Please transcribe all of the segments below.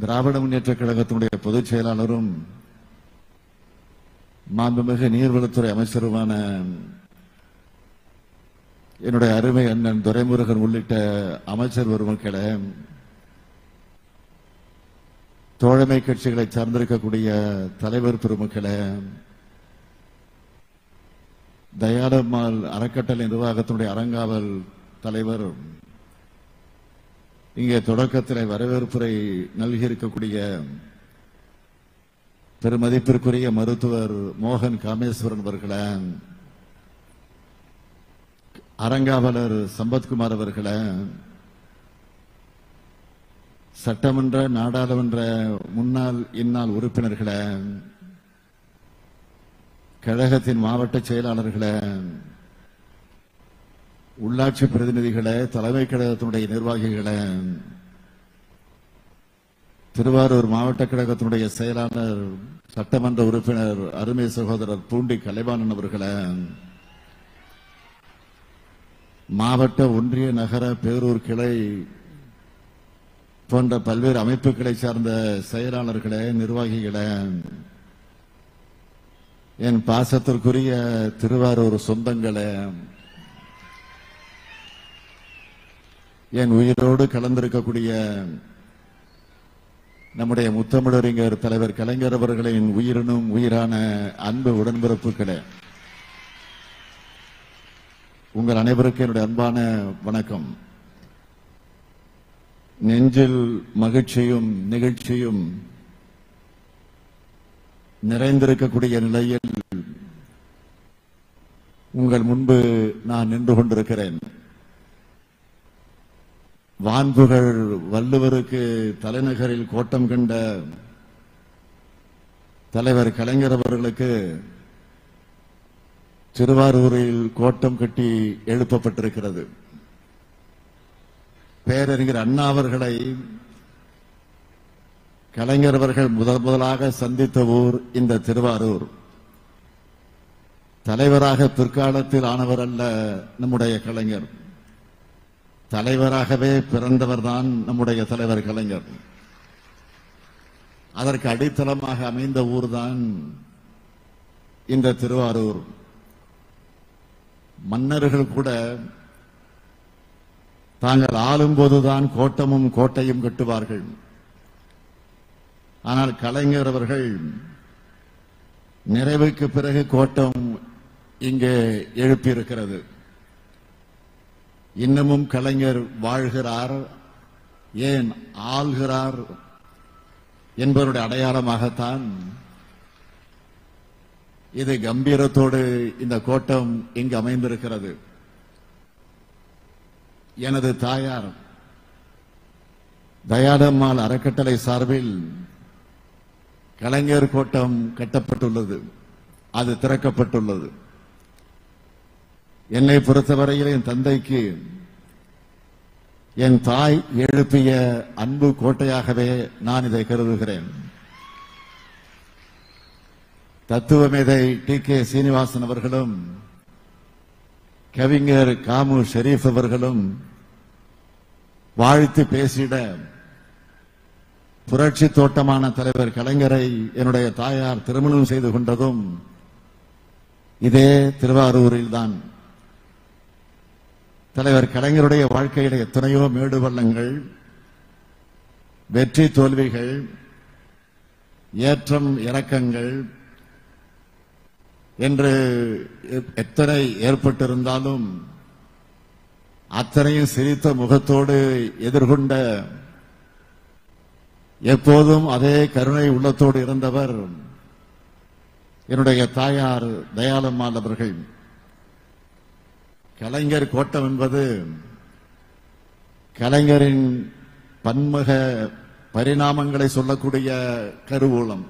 திராவிட முன்னேற்ற கழகத்தினுடைய பொதுச் செயலாளரும் மாண்புமிகு நீர்வளத்துறை அமைச்சருமான என்னுடைய அருமை அண்ணன் துரைமுருகன் உள்ளிட்ட அமைச்சர் பெருமக்களே தோழமை கட்சிகளை சார்ந்திருக்கக்கூடிய தலைவர் பெருமக்களே தயாளம்மாள் அறக்கட்டளை நிர்வாகத்தினுடைய அறங்காவல் தலைவர் இங்கே தொடக்கத்தில் வரவேற்புரை நல்கியிருக்கக்கூடிய பெருமதிப்பிற்குரிய மருத்துவர் மோகன் காமேஸ்வரன் அவர்களே அறங்காவலர் சம்பத்குமார் அவர்களே சட்டமன்ற நாடாளுமன்ற முன்னாள் இந்நாள் உறுப்பினர்களே கழகத்தின் மாவட்ட செயலாளர்களே உள்ளாட்சி பிரதிநிதிகளே தலைமை கழகத்தினுடைய நிர்வாகிகளே திருவாரூர் மாவட்ட கழகத்தினுடைய செயலாளர் சட்டமன்ற உறுப்பினர் அருமை சகோதரர் பூண்டி கலைவாணன் அவர்களே மாவட்ட ஒன்றிய நகர பேரூர் கிளை போன்ற பல்வேறு அமைப்புகளை சார்ந்த செயலாளர்களே நிர்வாகிகளே என் பாசத்திற்குரிய திருவாரூர் சொந்தங்களே என் உயிரோடு கலந்திருக்கக்கூடிய நம்முடைய முத்தமிழறிஞர் தலைவர் கலைஞர் அவர்களின் உயிரினும் உயிரான அன்பு உடன்பிறப்புகளே உங்கள் அனைவருக்கும் என்னுடைய அன்பான வணக்கம் நெஞ்சில் மகிழ்ச்சியும் நிகழ்ச்சியும் நிறைந்திருக்கக்கூடிய நிலையில் உங்கள் முன்பு நான் நின்று கொண்டிருக்கிறேன் வான்புகள் வள்ளுவருக்கு தலைநகரில் கோட்டம் கண்ட தலைவர் கலைஞர் அவர்களுக்கு திருவாரூரில் கோட்டம் கட்டி எழுப்பப்பட்டிருக்கிறது பேரறிஞர் அண்ணா அவர்களை கலைஞர் அவர்கள் முதல் முதலாக சந்தித்த ஊர் இந்த திருவாரூர் தலைவராக பிற்காலத்தில் ஆனவர் அல்ல நம்முடைய கலைஞர் தலைவராகவே பிறந்தவர்தான் நம்முடைய தலைவர் கலைஞர் அதற்கு அடித்தளமாக அமைந்த ஊர்தான் இந்த திருவாரூர் மன்னர்கள் கூட தாங்கள் ஆளும்போதுதான் கோட்டமும் கோட்டையும் கட்டுவார்கள் ஆனால் கலைஞர் அவர்கள் நிறைவுக்கு பிறகு கோட்டம் இங்கே எழுப்பியிருக்கிறது இன்னமும் கலைஞர் வாழ்கிறார் ஏன் ஆள்கிறார் என்பவருடைய அடையாளமாகத்தான் இது கம்பீரத்தோடு இந்த கோட்டம் இங்கு அமைந்திருக்கிறது எனது தாயார் தயாளம்மாள் அறக்கட்டளை சார்பில் கலைஞர் கோட்டம் கட்டப்பட்டுள்ளது அது திறக்கப்பட்டுள்ளது என்னை பொறுத்தவரையில் என் தந்தைக்கு என் தாய் எழுப்பிய அன்பு கோட்டையாகவே நான் இதை கருதுகிறேன் தத்துவமேதை டி கே சீனிவாசன் அவர்களும் கவிஞர் காமு ஷெரீப் அவர்களும் வாழ்த்து பேசிட புரட்சி தோட்டமான தலைவர் கலைஞரை என்னுடைய தாயார் திருமணம் செய்து கொண்டதும் இதே திருவாரூரில் தான் தலைவர் கலைஞருடைய வாழ்க்கையில எத்தனையோ மேடு பள்ளங்கள் வெற்றி தோல்விகள் ஏற்றம் இறக்கங்கள் என்று எ- எத்தனை ஏற்பட்டிருந்தாலும் அத்தனையும் சிரித்த முகத்தோடு எதிர்கொண்ட எப்போதும் அதே கருணை உள்ளத்தோடு இருந்தவர் என்னுடைய தாயார் தயாளம்மாள் அவர்கள் கலைஞர் கோட்டம் என்பது கலைஞரின் பன்முக பரிணாமங்களை சொல்லக்கூடிய கருவூலம்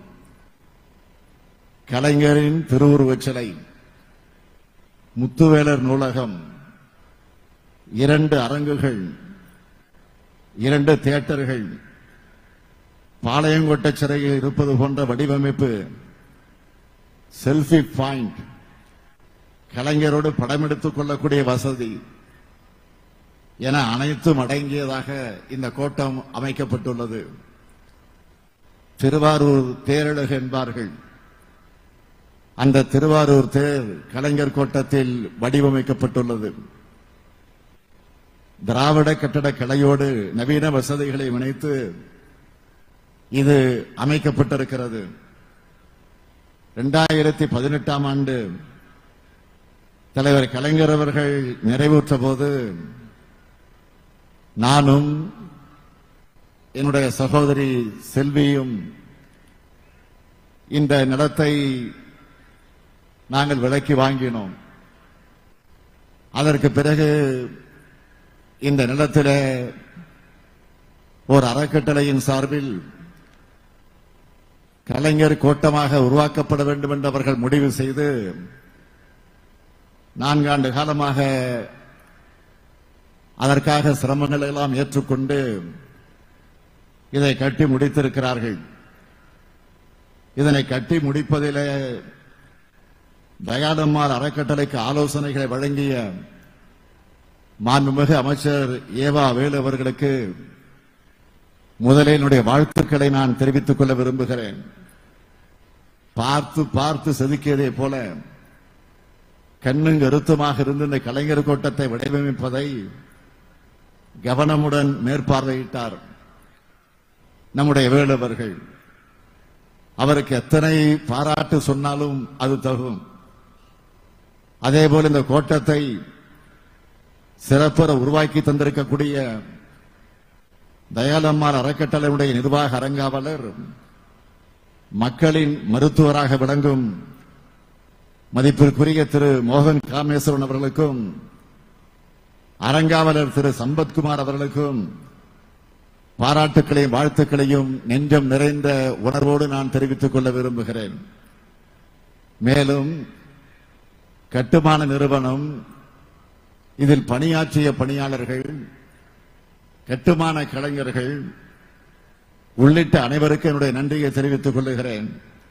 கலைஞரின் திருவுருவச் சிலை முத்துவேலர் நூலகம் இரண்டு அரங்குகள் இரண்டு தியேட்டர்கள் பாளையங்கோட்டை சிறையில் இருப்பது போன்ற வடிவமைப்பு செல்ஃபி பாயிண்ட் கலைஞரோடு படம் எடுத்துக் கொள்ளக்கூடிய வசதி என அனைத்தும் அடங்கியதாக இந்த கோட்டம் அமைக்கப்பட்டுள்ளது திருவாரூர் தேரழகு என்பார்கள் அந்த திருவாரூர் தேர் கலைஞர் கோட்டத்தில் வடிவமைக்கப்பட்டுள்ளது திராவிட கட்டட கலையோடு நவீன வசதிகளை இணைத்து இது அமைக்கப்பட்டிருக்கிறது இரண்டாயிரத்தி பதினெட்டாம் ஆண்டு தலைவர் கலைஞர் அவர்கள் நிறைவுற்ற போது நானும் என்னுடைய சகோதரி செல்வியும் இந்த நிலத்தை நாங்கள் விலைக்கு வாங்கினோம் அதற்கு பிறகு இந்த நிலத்திலே ஒரு அறக்கட்டளையின் சார்பில் கலைஞர் கோட்டமாக உருவாக்கப்பட வேண்டும் என்று அவர்கள் முடிவு செய்து நான்காண்டு காலமாக அதற்காக சிரமங்களை எல்லாம் ஏற்றுக்கொண்டு இதை கட்டி முடித்திருக்கிறார்கள் இதனை கட்டி முடிப்பதிலே தயானம்மாள் அறக்கட்டளைக்கு ஆலோசனைகளை வழங்கிய மாண்புமிகு அமைச்சர் ஏவா வேலு அவர்களுக்கு முதலில் என்னுடைய வாழ்த்துக்களை நான் தெரிவித்துக் கொள்ள விரும்புகிறேன் பார்த்து பார்த்து செதுக்கியதை போல கண்ணும் கருத்துமாக இருந்து இந்த கலைஞர் கோட்டத்தை வடிவமைப்பதை கவனமுடன் மேற்பார்வையிட்டார் நம்முடைய வேலுவர்கள் அவருக்கு எத்தனை பாராட்டு சொன்னாலும் அது தகும் அதேபோல் இந்த கோட்டத்தை சிறப்புற உருவாக்கி தந்திருக்கக்கூடிய தயாளம்மாள் அறக்கட்டளையுடைய நிர்வாக அரங்காவலர் மக்களின் மருத்துவராக விளங்கும் மதிப்பிற்குரிய திரு மோகன் காமேஸ்வரன் அவர்களுக்கும் அரங்காவலர் திரு சம்பத்குமார் அவர்களுக்கும் பாராட்டுக்களையும் வாழ்த்துக்களையும் நெஞ்சம் நிறைந்த உணர்வோடு நான் தெரிவித்துக் கொள்ள விரும்புகிறேன் மேலும் கட்டுமான நிறுவனம் இதில் பணியாற்றிய பணியாளர்கள் கட்டுமான கலைஞர்கள் உள்ளிட்ட அனைவருக்கும் என்னுடைய நன்றியை தெரிவித்துக் கொள்ளுகிறேன்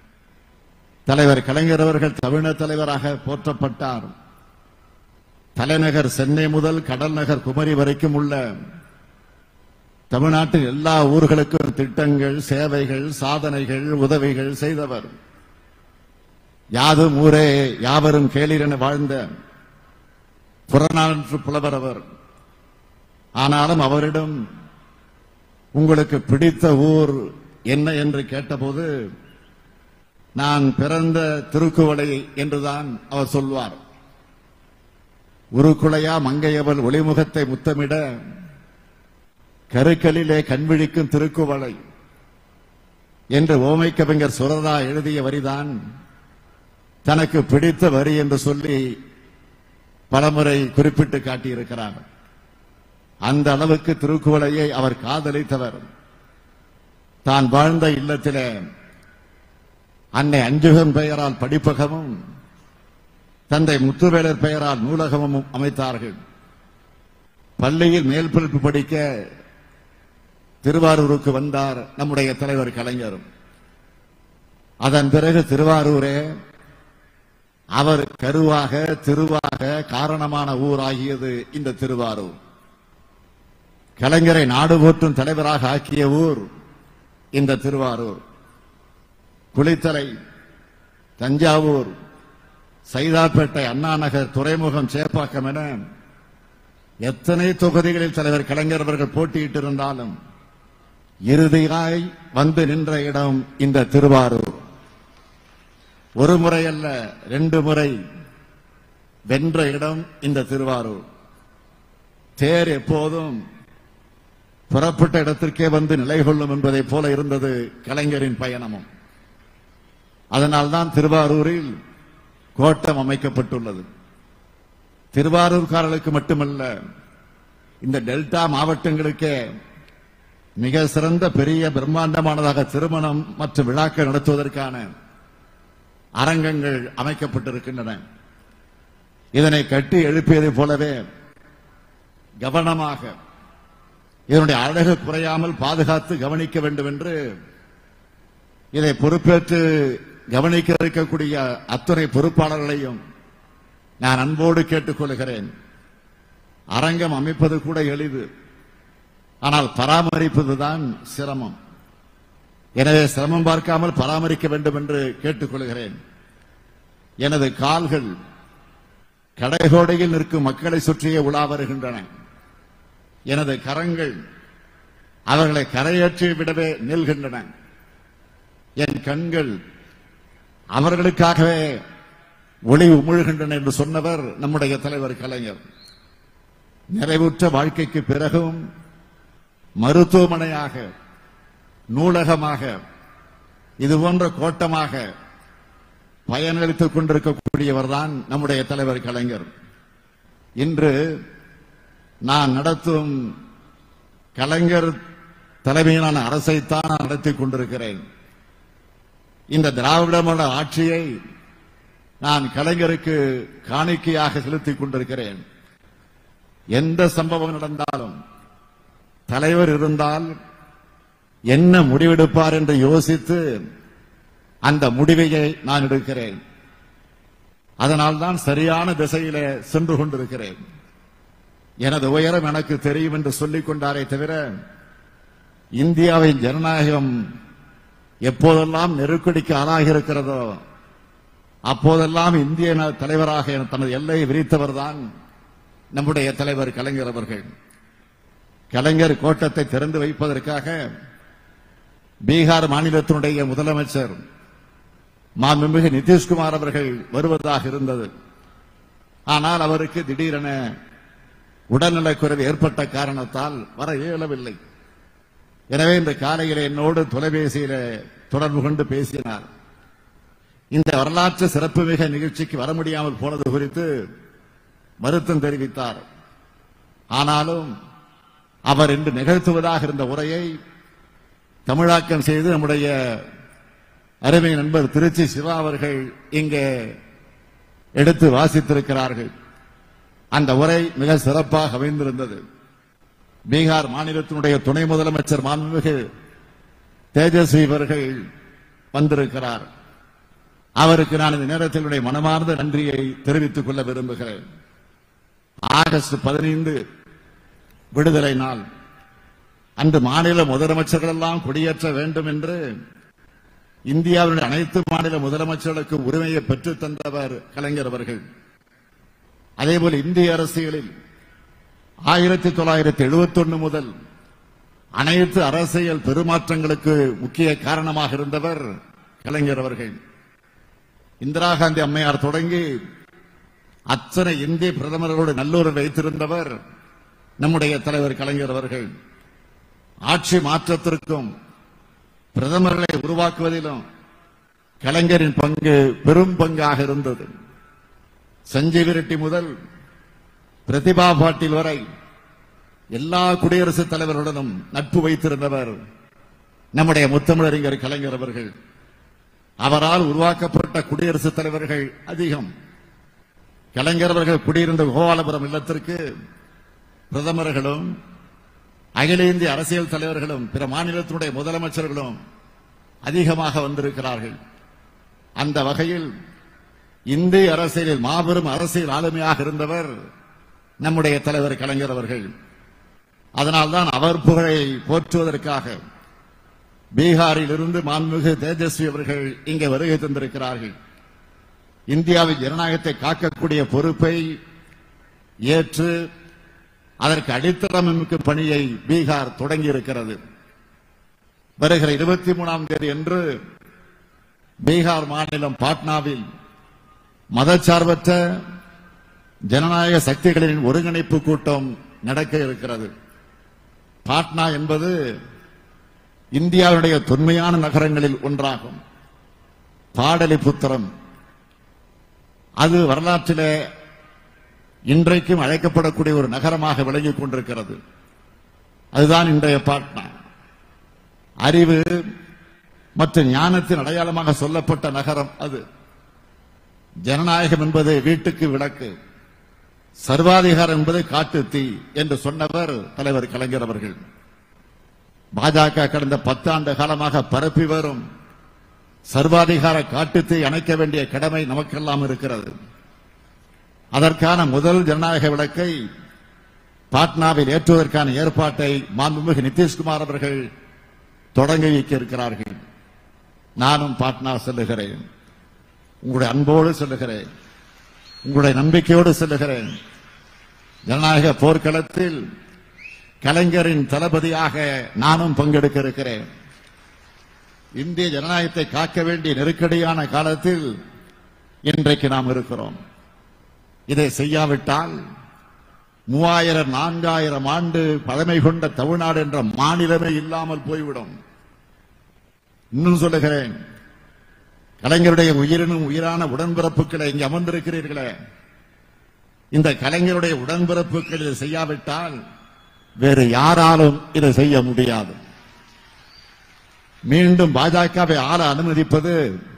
தலைவர் கலைஞர் அவர்கள் தமிழர் தலைவராக போற்றப்பட்டார் தலைநகர் சென்னை முதல் கடல் நகர் குமரி வரைக்கும் உள்ள தமிழ்நாட்டில் எல்லா ஊர்களுக்கும் திட்டங்கள் சேவைகள் சாதனைகள் உதவிகள் செய்தவர் யாதும் ஊரே யாவரும் கேளீர் என வாழ்ந்த புறநானூற்று புலவர் அவர் ஆனாலும் அவரிடம் உங்களுக்கு பிடித்த ஊர் என்ன என்று கேட்டபோது நான் பிறந்த திருக்குவளை என்றுதான் அவர் சொல்வார் உருக்குலையா மங்கையவள் ஒளிமுகத்தை முத்தமிட கருக்களிலே கண்விழிக்கும் திருக்குவளை என்று ஓமை கவிஞர் சுரதா எழுதிய வரிதான் தனக்கு பிடித்த வரி என்று சொல்லி பலமுறை குறிப்பிட்டு காட்டியிருக்கிறார் அந்த அளவுக்கு திருக்குவளையை அவர் காதலித்தவர் தான் வாழ்ந்த இல்லத்திலே அன்னை அஞ்சுகன் பெயரால் படிப்பகமும் தந்தை முத்துவேலர் பெயரால் நூலகமும் அமைத்தார்கள் பள்ளியில் மேல் படிப்பு படிக்க திருவாரூருக்கு வந்தார் நம்முடைய தலைவர் கலைஞர் அதன் பிறகு திருவாரூரே அவர் கருவாக திருவாக காரணமான ஊராகியது இந்த திருவாரூர் கலைஞரை நாடு போற்றும் தலைவராக ஆக்கிய ஊர் இந்த திருவாரூர் குளித்தலை தஞ்சாவூர் சைதாப்பேட்டை அண்ணாநகர் துறைமுகம் சேப்பாக்கம் என எத்தனை தொகுதிகளில் தலைவர் கலைஞர் அவர்கள் போட்டியிட்டிருந்தாலும் இறுதியாய் வந்து நின்ற இடம் இந்த திருவாரூர் ஒரு முறை அல்ல ரெண்டு முறை வென்ற இடம் இந்த திருவாரூர் தேர் எப்போதும் புறப்பட்ட இடத்திற்கே வந்து நிலை கொள்ளும் என்பதைப் போல இருந்தது கலைஞரின் பயணமும் அதனால்தான் திருவாரூரில் கோட்டம் அமைக்கப்பட்டுள்ளது திருவாரூர்காரர்களுக்கு மட்டுமல்ல இந்த டெல்டா மாவட்டங்களுக்கே மிக சிறந்த பெரிய பிரம்மாண்டமானதாக திருமணம் மற்றும் விழாக்கள் நடத்துவதற்கான அரங்கங்கள் அமைக்கப்பட்டிருக்கின்றன இதனை கட்டி எழுப்பியதைப் போலவே கவனமாக இதனுடைய அழகு குறையாமல் பாதுகாத்து கவனிக்க வேண்டும் என்று இதை பொறுப்பேற்று கவனிக்க இருக்கக்கூடிய அத்துணை பொறுப்பாளர்களையும் நான் அன்போடு கேட்டுக்கொள்கிறேன் அரங்கம் அமைப்பது கூட எளிது ஆனால் பராமரிப்பதுதான் சிரமம் எனவே சிரமம் பார்க்காமல் பராமரிக்க வேண்டும் என்று கேட்டுக்கொள்கிறேன் எனது கால்கள் கடைகோடையில் நிற்கும் மக்களை சுற்றியே உலா வருகின்றன எனது கரங்கள் அவர்களை கரையேற்றி விடவே நில்கின்றன என் கண்கள் அவர்களுக்காகவே ஒளி உமிழ்கின்றன என்று சொன்னவர் நம்முடைய தலைவர் கலைஞர் நிறைவுற்ற வாழ்க்கைக்கு பிறகும் மருத்துவமனையாக நூலகமாக இது போன்ற கோட்டமாக பயனளித்துக் கொண்டிருக்கக்கூடியவர்தான் நம்முடைய தலைவர் கலைஞர் இன்று நான் நடத்தும் கலைஞர் தலைமையிலான அரசைத்தான் நான் நடத்திக் கொண்டிருக்கிறேன் இந்த திராவிட மாடல் ஆட்சியை நான் கலைஞருக்கு காணிக்கையாக செலுத்திக் கொண்டிருக்கிறேன் எந்த சம்பவம் நடந்தாலும் தலைவர் இருந்தால் என்ன முடிவெடுப்பார் என்று யோசித்து அந்த முடிவையை நான் எடுக்கிறேன் அதனால்தான் சரியான திசையிலே சென்று கொண்டிருக்கிறேன் எனது உயரம் எனக்கு தெரியும் என்று சொல்லிக் கொண்டாரே தவிர இந்தியாவின் ஜனநாயகம் எப்போதெல்லாம் நெருக்கடிக்கு ஆளாகி இருக்கிறதோ அப்போதெல்லாம் இந்திய ந- தலைவராக தனது எல்லையை விரித்தவர்தான் நம்முடைய தலைவர் கலைஞர் அவர்கள் கலைஞர் கோட்டத்தை திறந்து வைப்பதற்காக பீகார் மாநிலத்தினுடைய முதலமைச்சர் மாண்புமிகு நிதிஷ்குமார் அவர்கள் வருவதாக இருந்தது ஆனால் அவருக்கு திடீரென உடல்நலக்குறைவு ஏற்பட்ட காரணத்தால் வர இயலவில்லை எனவே இந்த காலையில் என்னோடு தொலைபேசியில தொடர்பு கொண்டு பேசினார் இந்த வரலாற்று சிறப்புமிக நிகழ்ச்சிக்கு வர முடியாமல் போனது குறித்து வருத்தம் தெரிவித்தார் ஆனாலும் அவர் இன்று நிகழ்த்துவதாக இருந்த உரையை தமிழாக்கம் செய்து நம்முடைய அருமை நண்பர் திருச்சி சிவா அவர்கள் இங்கே எடுத்து வாசித்திருக்கிறார்கள் அந்த உரை மிக சிறப்பாக அமைந்திருந்தது பீகார் மாநிலத்தினுடைய துணை முதலமைச்சர் மாண்புமிகு தேஜஸ்வி அவர்கள் வந்திருக்கிறார் அவருக்கு நான் இந்த நேரத்தில் என்னுடைய மனமார்ந்த நன்றியை தெரிவித்துக் கொள்ள விரும்புகிறேன் ஆகஸ்ட் பதினைந்து விடுதலை நாள் அன்று மாநில முதலமைச்சர்கள் எல்லாம் குடியேற்ற வேண்டும் என்று இந்தியாவினுடைய அனைத்து மாநில முதலமைச்சர்களுக்கு உரிமையை பெற்றுத் தந்தவர் கலைஞர் அவர்கள் அதேபோல் இந்திய அரசியலில் ஆயிரத்தி தொள்ளாயிரத்தி எழுபத்தி ஒன்று முதல் அனைத்து அரசியல் பெருமாற்றங்களுக்கு முக்கிய காரணமாக இருந்தவர் கலைஞர் அவர்கள் இந்திரா காந்தி அம்மையார் தொடங்கி அத்தனை இந்திய பிரதமர்களோடு நல்லுறவு வைத்திருந்தவர் நம்முடைய தலைவர் கலைஞர் அவர்கள் ஆட்சி மாற்றத்திற்கும் பிரதமர்களை உருவாக்குவதிலும் கலைஞரின் பங்கு பெரும் பங்காக இருந்தது சஞ்சீவ் ரெட்டி முதல் பிரதிபா பாட்டீல் வரை எல்லா குடியரசுத் தலைவர்களுடனும் நட்பு வைத்திருந்தவர் நம்முடைய முத்தமிழறிஞர் கலைஞர் அவர்கள் அவரால் உருவாக்கப்பட்ட குடியரசுத் தலைவர்கள் அதிகம் கலைஞர் அவர்கள் குடியிருந்த கோபாலபுரம் இல்லத்திற்கு பிரதமர்களும் அகில இந்திய அரசியல் தலைவர்களும் பிற மாநிலத்தினுடைய முதலமைச்சர்களும் அதிகமாக வந்திருக்கிறார்கள் அந்த வகையில் இந்திய அரசியலில் மாபெரும் அரசியல் ஆளுமையாக இருந்தவர் நம்முடைய தலைவர் கலைஞர் அவர்கள் அதனால்தான் அவர் புகழை போற்றுவதற்காக பீகாரில் இருந்து மாண்புமிகு தேஜஸ்வி அவர்கள் இங்கே வருகை தந்திருக்கிறார்கள் இந்தியாவின் ஜனநாயகத்தை காக்கக்கூடிய பொறுப்பை ஏற்று அதற்கு அடித்தளம் அமைக்கும் பணியை பீகார் தொடங்கி இருக்கிறது வருகிற இருபத்தி மூணாம் தேதி என்று பீகார் மாநிலம் பாட்னாவில் மதச்சார்பற்ற ஜனநாயக சக்திகளின் ஒருங்கிணைப்பு கூட்டம் நடக்க இருக்கிறது பாட்னா என்பது இந்தியாவுடைய தொன்மையான நகரங்களில் ஒன்றாகும் பாடலிபுத்திரம் அது வரலாற்றிலே இன்றைக்கும் அழைக்கப்படக்கூடிய ஒரு நகரமாக விளங்கிக் கொண்டிருக்கிறது அதுதான் இன்றைய பாட்னா அறிவு மற்றும் ஞானத்தின் அடையாளமாக சொல்லப்பட்ட நகரம் அது ஜனநாயகம் என்பது வீட்டுக்கு விளக்கு சர்வாதிகாரம் என்பது காட்டு தீ என்று சொன்னவர் தலைவர் கலைஞர் அவர்கள் பாஜக கடந்த பத்தாண்டு காலமாக பரப்பி வரும் சர்வாதிகார காட்டுத்தீ அணைக்க வேண்டிய கடமை நமக்கெல்லாம் இருக்கிறது அதற்கான முதல் ஜனநாயக விளக்கை பாட்னாவில் ஏற்றுவதற்கான ஏற்பாட்டை மாண்புமிகு நிதிஷ்குமார் அவர்கள் தொடங்கி வைக்க இருக்கிறார்கள் நானும் பாட்னா செல்லுகிறேன் உங்களுடைய அன்போடு செல்லுகிறேன் உங்களுடைய நம்பிக்கையோடு செல்லுகிறேன் ஜனநாயக போர்க்களத்தில் கலைஞரின் தளபதியாக நானும் பங்கெடுக்க இருக்கிறேன் இந்திய ஜனநாயகத்தை காக்க வேண்டிய நெருக்கடியான காலத்தில் இன்றைக்கு நாம் இருக்கிறோம் இதை செய்யாவிட்டால் மூவாயிரம் நான்காயிரம் ஆண்டு பழமை கொண்ட தமிழ்நாடு என்ற மாநிலமே இல்லாமல் போய்விடும் இன்னும் சொல்லுகிறேன் கலைஞருடைய உயிரினும் உயிரான உடன்பிறப்புகளை இங்கே அமர்ந்திருக்கிறீர்களே இந்த கலைஞருடைய உடன்பிறப்புகள் இதை செய்யாவிட்டால் வேறு யாராலும் இதை செய்ய முடியாது மீண்டும் பாஜகவை ஆள அனுமதிப்பது